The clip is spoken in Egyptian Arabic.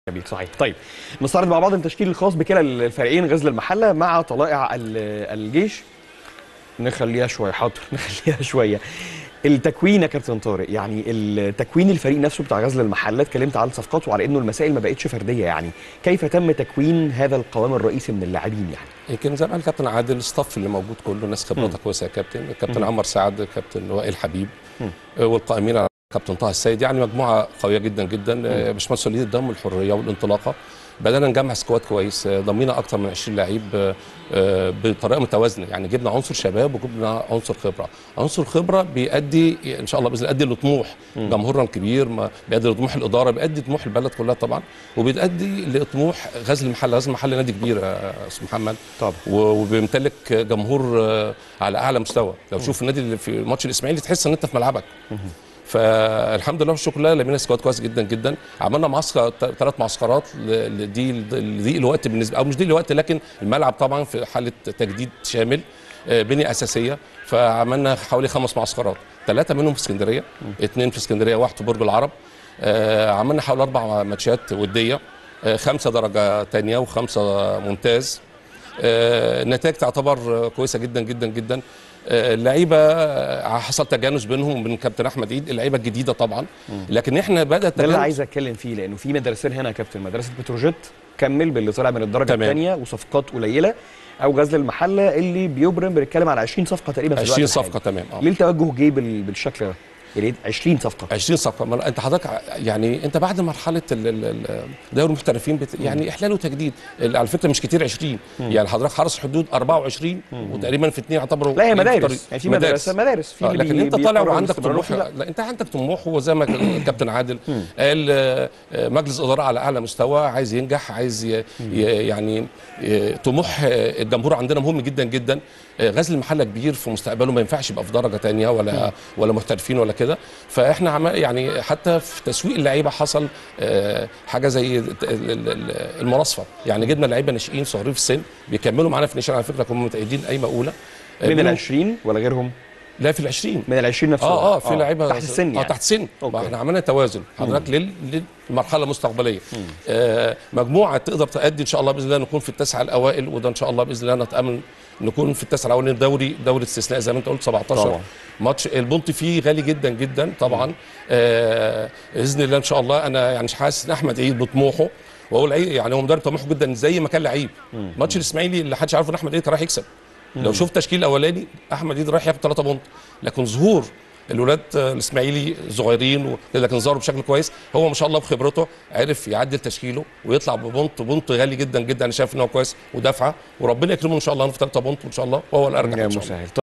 جميل صحيح طيب نستعرض مع بعض التشكيل الخاص بكلا الفريقين غزل المحله مع طلائع ال- الجيش نخليها شويه حاضر نخليها شويه التكوين يا كابتن طارق يعني التكوين الفريق نفسه بتاع غزل المحله اتكلمت على الصفقات وعلى انه المسائل ما بقتش فرديه يعني كيف تم تكوين هذا القوام الرئيسي من اللاعبين يعني يمكن زي ما قال كابتن عادل الستاف اللي موجود كله ناس خبرتها كويسه يا كابتن كابتن عمر سعد كابتن وائل حبيب آه، والقائمين على كابتن طه السيد يعني مجموعه قويه جدا جدا آه، باشمهندس وليد اداهم الحريه والانطلاقه بدانا نجمع سكواد كويس آه، ضمينا اكتر من 20 لعيب آه، آه، بطريقه متوازنه يعني جبنا عنصر شباب وجبنا عنصر خبره عنصر خبره بيؤدي ان شاء الله باذن الله بيؤدي لطموح جمهورنا الكبير ما- بيؤدي لطموح الاداره بيؤدي لطموح البلد كلها طبعا وبيؤدي لطموح غزل المحله غزل المحله نادي كبير يا استاذ محمد طبعا و- وبيمتلك جمهور آه، على اعلى مستوى لو تشوف النادي اللي في ماتش الاسماعيلي تحس ان انت في ملعبك فالحمد لله والشكر لله لمينا سكواد كويس جدا جدا عملنا معسكر ثلاث معسكرات ل- لدي لضيق الوقت بالنسبه او مش ضيق الوقت لكن الملعب طبعا في حاله تجديد شامل آه، بنيه اساسيه فعملنا حوالي خمس معسكرات ثلاثه منهم في اسكندريه اثنين في اسكندريه واحد في برج العرب آه، عملنا حوالي اربع ماتشات وديه آه، خمسه درجه ثانيه وخمسه ممتاز آه، النتائج تعتبر آه، كويسه جدا جدا جدا آه، اللعيبه آه، حصل تجانس بينهم وبين كابتن احمد عيد اللعيبه الجديده طبعا لكن احنا بدا ده اللي التجانس عايز اتكلم فيه لانه في مدرستين هنا يا كابتن مدرسه بتروجيت كمل باللي طلع من الدرجه تمام. الثانيه وصفقات قليله او غزل المحله اللي بيبرم بنتكلم على 20 صفقه تقريبا في 20 الوقت صفقه الحالي. تمام اه ليه التوجه جه بال- بالشكل ده؟ يعني 20 صفقه 20 صفقه ما انت حضرتك ع- يعني انت بعد مرحله ال- ال- ال- دوري المحترفين بت... يعني احلال وتجديد ال- على فكره مش كتير 20 يعني حضرتك حرس حدود 24 وتقريبا في اثنين يعتبروا لا هي في مدارس طريق- يعني في مدرسه مدارس في آه اللي لكن بي- انت طالع بيقرر وعندك الاستمرار طموح وفي لا. لا انت عندك طموح وزي ما كان الكابتن عادل قال آه، آه، مجلس اداره على اعلى مستوى عايز ينجح عايز ي... ي... يعني ي- طموح آه، الجمهور عندنا مهم جدا جدا آه، غزل المحله كبير في مستقبله ما ينفعش يبقى في درجه ثانيه ولا ولا محترفين ولا كده فاحنا عم يعني حتى في تسويق اللعيبه حصل آه، حاجه زي ال- ال- ال- المناصفه يعني جبنا لعيبه ناشئين صغيرين في السن بيكملوا معانا في الناشئين على فكره كنا متأيدين قايمه اولى آه، من ال منهم- 20 ولا غيرهم؟ لا في ال 20 من ال 20 نفسهم اه اه في لعيبه تحت السن اه يعني تحت السن أوكي. ما احنا عملنا توازن حضرتك لل- للمرحله المستقبليه آه مجموعه تقدر تأدي ان شاء الله باذن الله نكون في التسعه الاوائل وده ان شاء الله باذن الله نتامل نكون في التسعه الاوائل دوري دوري استثناء زي ما انت قلت 17 طبعا. ماتش البونت فيه غالي جدا جدا طبعا آه باذن الله ان شاء الله انا يعني مش حاسس ان احمد عيد بطموحه وهو لعيب يعني هو مدرب طموحه جدا زي ما كان لعيب ماتش الاسماعيلي اللي حدش عارف ان احمد عيد كان رايح يكسب لو شفت التشكيل الاولاني احمد عيد رايح ياخد 3 بونت لكن ظهور الولاد آه، الاسماعيلي صغيرين وكده لكن ظهروا بشكل كويس هو ما شاء الله بخبرته عرف يعدل تشكيله ويطلع ببونت بونت غالي جدا جدا انا شايف ان هو كويس ودافعه وربنا يكرمه ان شاء الله في 3 بونت ان شاء الله وهو الارجح يا ان شاء الله مسهل